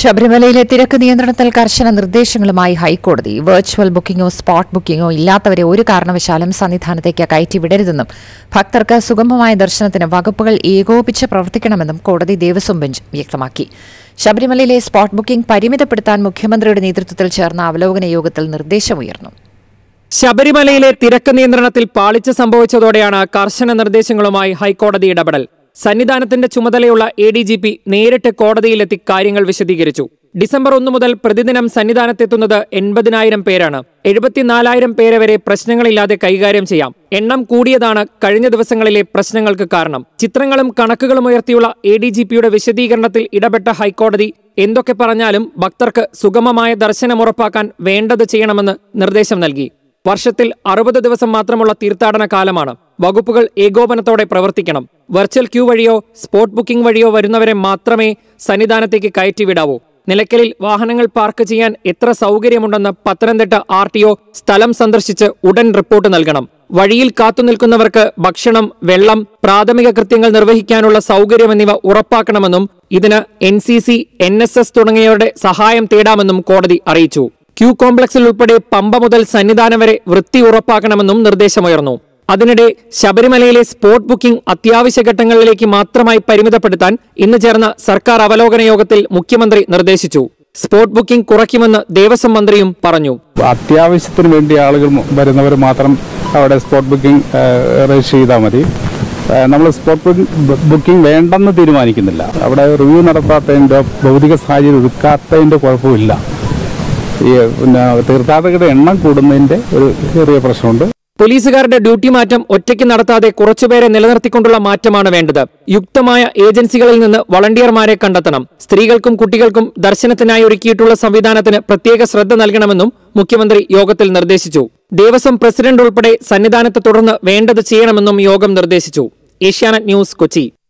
ശബരിമലയിലെ തിരക്ക് നിയന്ത്രണത്തിൽ കർശന നിർദ്ദേശങ്ങളുമായി ഹൈക്കോടതി വെർച്വൽ ബുക്കിംഗോ സ്പോട്ട് ബുക്കിംഗോ ഇല്ലാത്തവരെ ഒരു കാരണവശാലും സന്നിധാനത്തേക്ക് കയറ്റിവിടരുതെന്നും ഭക്തർക്ക് സുഗമമായ ദർശനത്തിന് വകുപ്പുകൾ ഏകോപിച്ച് പ്രവർത്തിക്കണമെന്നും കോടതി ദേവസ്വം ബെഞ്ച് വ്യക്തമാക്കി ശബരിമലയിലെ സ്പോട്ട് ബുക്കിംഗ് പരിമിതപ്പെടുത്താൻ മുഖ്യമന്ത്രിയുടെ നേതൃത്വത്തിൽ ചേർന്ന അവലോകന യോഗത്തിൽ നിർദ്ദേശമുയർന്നു ശബരിമലയിലെ തിരക്ക് നിയന്ത്രണത്തിൽ പാളിച്ച സംഭവിച്ചതോടെയാണ് കർശന നിർദ്ദേശങ്ങളുമായി ഹൈക്കോടതി ഇടപെടൽ സന്നിധാനത്തിന്റെ ചുമതലയുള്ള എ ഡി ജി പി നേരിട്ട് കോടതിയിലെത്തി കാര്യങ്ങൾ വിശദീകരിച്ചു ഡിസംബർ ഒന്ന് മുതൽ പ്രതിദിനം സന്നിധാനത്തെത്തുന്നത് എൺപതിനായിരം പേരാണ് എഴുപത്തിനാലായിരം പേരെ വരെ പ്രശ്നങ്ങളില്ലാതെ കൈകാര്യം ചെയ്യാം എണ്ണം കൂടിയതാണ് കഴിഞ്ഞ ദിവസങ്ങളിലെ പ്രശ്നങ്ങൾക്ക് കാരണം ചിത്രങ്ങളും കണക്കുകളും ഉയർത്തിയുള്ള എ ഡി ജി പിയുടെ വിശദീകരണത്തിൽ ഇടപെട്ട ഹൈക്കോടതി എന്തൊക്കെ പറഞ്ഞാലും ഭക്തർക്ക് സുഗമമായ ദർശനം ഉറപ്പാക്കാൻ വേണ്ടത് ചെയ്യണമെന്ന് നിർദ്ദേശം നൽകി വർഷത്തിൽ അറുപത് ദിവസം മാത്രമുള്ള തീർത്ഥാടന കാലമാണ് വകുപ്പുകൾ ഏകോപനത്തോടെ പ്രവർത്തിക്കണം വെർച്വൽ ക്യൂ വഴിയോ സ്പോട്ട് ബുക്കിംഗ് വഴിയോ വരുന്നവരെ മാത്രമേ സന്നിധാനത്തേക്ക് കയറ്റിവിടാവൂ നിലയ്ക്കലിൽ വാഹനങ്ങൾ പാർക്ക് ചെയ്യാൻ എത്ര സൗകര്യമുണ്ടെന്ന് പത്തനംതിട്ട ആർ ടി ഒ സ്ഥലം സന്ദർശിച്ച് ഉടൻ റിപ്പോർട്ട് നൽകണം വഴിയിൽ കാത്തുനിൽക്കുന്നവർക്ക് ഭക്ഷണം വെള്ളം പ്രാഥമിക കൃത്യങ്ങൾ നിർവഹിക്കാനുള്ള സൗകര്യം എന്നിവ ഉറപ്പാക്കണമെന്നും ഇതിന് N C C N S S തുടങ്ങിയവരുടെ സഹായം തേടാമെന്നും കോടതി അറിയിച്ചു ക്യൂ കോംപ്ലക്സിൽ ഉൾപ്പെടെ പമ്പ മുതൽ സന്നിധാനം വരെ വൃത്തി ഉറപ്പാക്കണമെന്നും നിർദ്ദേശമുയർന്നു അതിനിടെ ശബരിമലയിലെ സ്പോട്ട് ബുക്കിംഗ് അത്യാവശ്യ ഘട്ടങ്ങളിലേക്ക് മാത്രമായി പരിമിതപ്പെടുത്താൻ ഇന്ന് ചേർന്ന സർക്കാർ അവലോകന യോഗത്തിൽ മുഖ്യമന്ത്രി നിർദ്ദേശിച്ചു സ്പോട്ട് ബുക്കിംഗ് കുറയ്ക്കുമെന്ന് ദേവസ്വം മന്ത്രിയും പറഞ്ഞു അത്യാവശ്യത്തിന് വേണ്ടി ആളുകൾ വരുന്നവർ മാത്രം അവിടെ സ്പോട്ട് ബുക്കിംഗ് രജിസ്റ്റർ ചെയ്താൽ മതി നമ്മൾ സ്പോട്ട് ബുക്കിംഗ് ബുക്കിംഗ് വേണ്ടെന്ന് തീരുമാനിക്കുന്നില്ല അവിടെ റിവ്യൂ നടത്താത്തതിൻ്റെ ഭൗതിക സാഹചര്യം ഒരുക്കാത്തതിൻ്റെ കുഴപ്പമില്ല ഈ പിന്നെ തീർത്ഥാടകരുടെ എണ്ണം കൂടുന്നതിൻ്റെ ഒരു ചെറിയ പ്രശ്നമുണ്ട് പോലീസുകാരുടെ ഡ്യൂട്ടി മാറ്റം ഒറ്റയ്ക്ക് നടത്താതെ കുറച്ചുപേരെ നിലനിർത്തിക്കൊണ്ടുള്ള മാറ്റമാണ് വേണ്ടത് യുക്തമായ ഏജൻസികളിൽ നിന്ന് വളണ്ടിയർമാരെ കണ്ടെത്തണം സ്ത്രീകൾക്കും കുട്ടികൾക്കും ദർശനത്തിനായി ഒരുക്കിയിട്ടുള്ള സംവിധാനത്തിന് പ്രത്യേക ശ്രദ്ധ നൽകണമെന്നും മുഖ്യമന്ത്രി യോഗത്തിൽ നിർദ്ദേശിച്ചു ദേവസ്വം പ്രസിഡന്റ് ഉൾപ്പെടെ സന്നിധാനത്തെ തുടർന്ന് വേണ്ടത് ചെയ്യണമെന്നും യോഗം നിർദ്ദേശിച്ചു ഏഷ്യാനെറ്റ് ന്യൂസ് കൊച്ചി